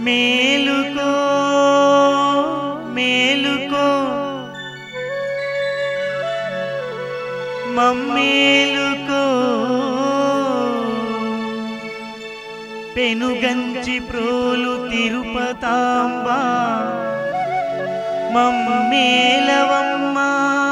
మేలుకో మేలుకో మమ్మేలుకో పెనుగంచి ప్రోలు తిరుపతాంబా మమ్మేలవమ్మా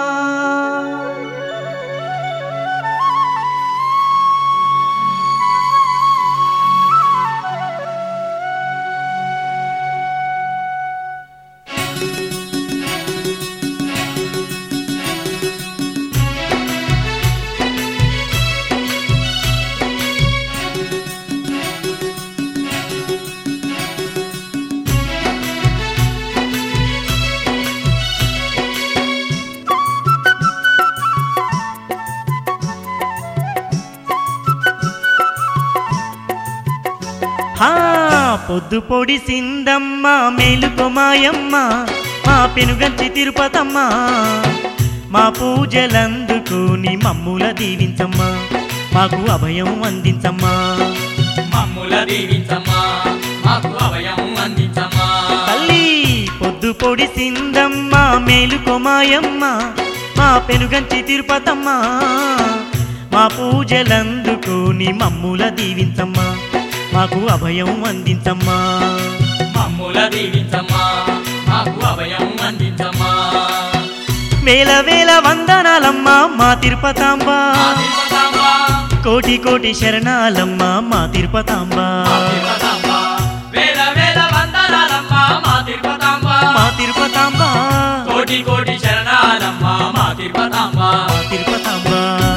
హా పొద్దు పొడి సిందమ్మ మేలుకో మాయమ్మ మా పెనుగంచి తిరుపతమ్మ మా పూజలందుకుని మమ్ముల దీవించమ్మా మాకు అభయం అందించమ్మా మమ్ముల దీవించమ్మా మాకు అభయం అందించమ్మా తల్లి పొద్దు పొడి సిందమ్మ మేలుకో మాయమ్మ మా పెనుగంచి తిరుపతమ్మ మా పూజలందుకుని మమ్ముల దీవించమ్మా మాకు అభయం అందించమ్మా మమ్ముల దీవించమ్మా మాకు అభయం అందించమ్మా వేల వేల వందనాలమ్మా మా తిరుపతాంబ మా తిరుపతాంబ, కోటి కోటి శరణాలమ్మ మా తిరుపతాంబ మా తిరుపతాంబ, వేల వేల వందనాలమ్మా మా తిరుపతాంబ మా తిరుపతాంబ కోటి కోటి శరణాలమ్మా మా తిరుపతాంబ మా తిరుపతాంబ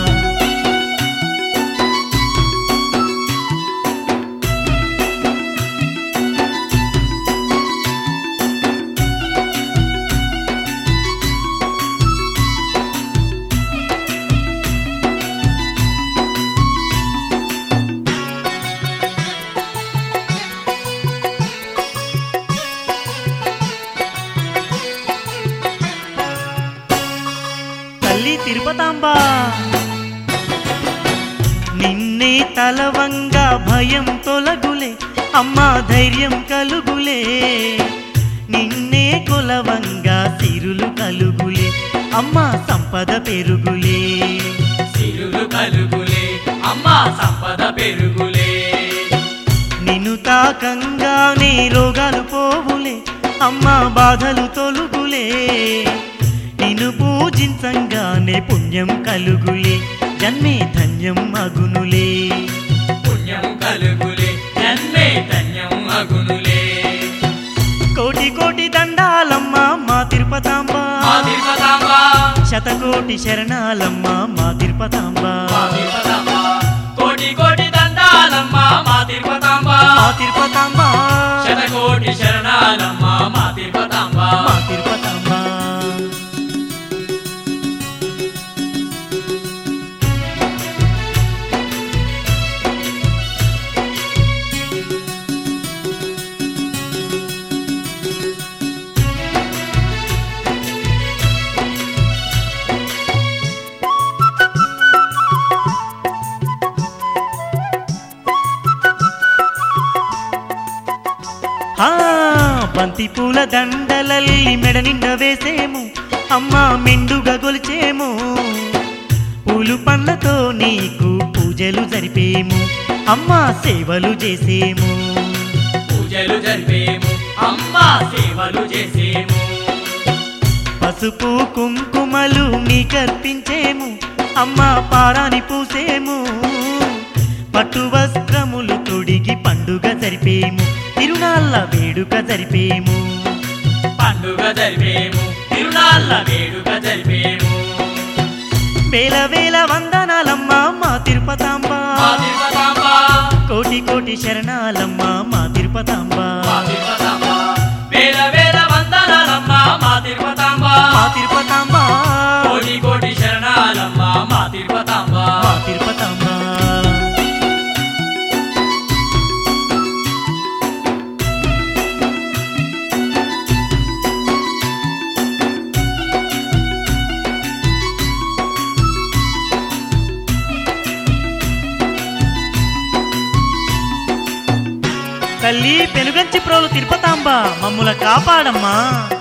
తల్లి తిరుపతాంబ నిన్నే తలవంగా భయం తొలగులే అమ్మా ధైర్యం కలుగులే నిన్నే కొలవంగా సిరులు కలుగులే అమ్మా సంపద పెరుగులే సిరులు కలుగులే అమ్మా సంపద పెరుగులే నిన్ను తాకంగానే రోగాలు పోవులే అమ్మా బాధలు తొలుగులే నిన్ను పూజించంగానే పుణ్యం కలుగులే జన్మే ధన్యం అగునులే పుణ్యం కలుగులే జన్మే ధన్యం అగునులే కోటి కోటి దండాలమ్మ మా తిరుపతాంబ మా తిరుపతాంబ శతకోటి శరణాలమ్మ మా తిరుపతాంబ మా తిరుపతాంబ కోటి కోటి దండాలమ్మ మా తిరుపతాంబ మా తిరుపతాంబ శతకోటి శరణాలమ్మ మా తిరుపతాంబ మా తిరుపతాంబ ఆ బంతి పూల దండలల్లి మెడ నిండా వేసేము అమ్మా మెండుగా గొలిచేము పూలు పండ్లతో నీకు పూజలు జరిపేము అమ్మా సేవలు చేసేము పూజలు జరిపేము అమ్మా సేవలు చేసేము పసుపు కుంకుమలు నీకర్పించేము అమ్మా పారాని పూసేము పట్టు వస్త్రములు తొడిగి పండుగ జరిపేము తిరునాళ్ళ వేడుక జరిపేము పండుగ జరిపేము తిరునాళ్ళ వేడుక జరిపేము వేల వేల వందనాలమ్మ మా తిరుపతాంబ మా తిరుపతాంబ కోటి కోటి శరణాలమ్మ మా తిరుపతాంబ మా తిరుపతాంబ వేల వేల వందనాలమ్మ మా తిరుపతాంబ మా తిరుపతాంబ కోటి కోటి శరణాలమ్మ మా తిరుపతాంబ మా తిరుపతాంబ తల్లి పెనుగంచి ప్రోలు తిరుపతాంబ మమ్ముల కాపాడమ్మా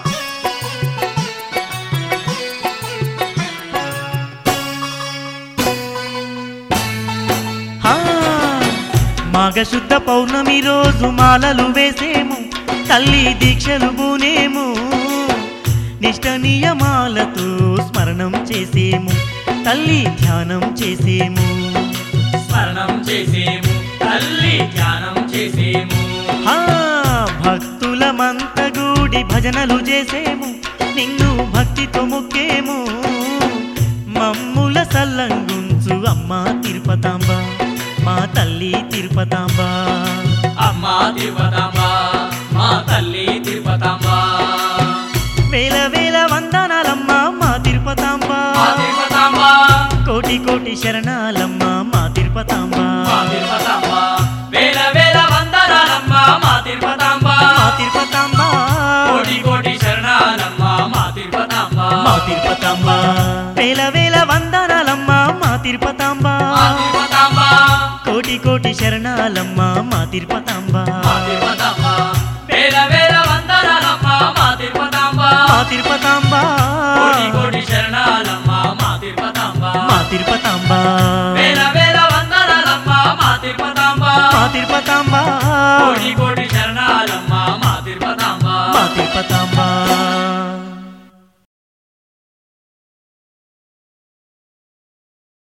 హా, మాఘశుద్ధ పౌర్ణమి రోజు మాలలు వేసేము తల్లి దీక్షలు బూనేము నిష్ట నియమాలతో స్మరణం చేసేము తల్లి ధ్యానం చేసేము స్మరణం చేసేము తల్లి ధ్యానం చేసేము హా భక్తుల మంతగూడి భజనలు చేసేము నిన్ను భక్తితో మొక్కేము మమ్ముల సల్లంగుంచు అమ్మా తిరుపతాంబ మా తల్లి తిరుపతాంబ అమ్మా తిరుపతమ్మ మా తల్లి తిరుపతమ్మ వేల వేల వందనాలమ్మ మా తిరుపతాంబ మా తిరుపతమ్మ కోటి కోటి శరణాలమ్మ మా తిరుపతాంబ మా తిరుపతమ్మ వేల వేల వందనాలమ్మ మా తిరుపతమ్మ మా తిరుపతాంబ కోటి కోటి శరణాలమ్మ మా తిరుపతమ్మ మా తిరుపతాంబ వేల వేల వందనాలమ్మ మా తిరుపతాంబ మా తిరుపతమ్మ కోటి కోటి శరణాలమ్మ మా తిరుపతాంబ మా తిరుపతమ్మ వేల వేల వందనాలమ్మ మా తిరుపతమ్మ మా తిరుపతాంబ కోటి కోటి శరణాలమ్మ మా తిరుపతమ్మ మా తిరుపతాంబ వేల వేల వందనాలమ్మ మా తిరుపతమ్మ మా తిరుపతాంబ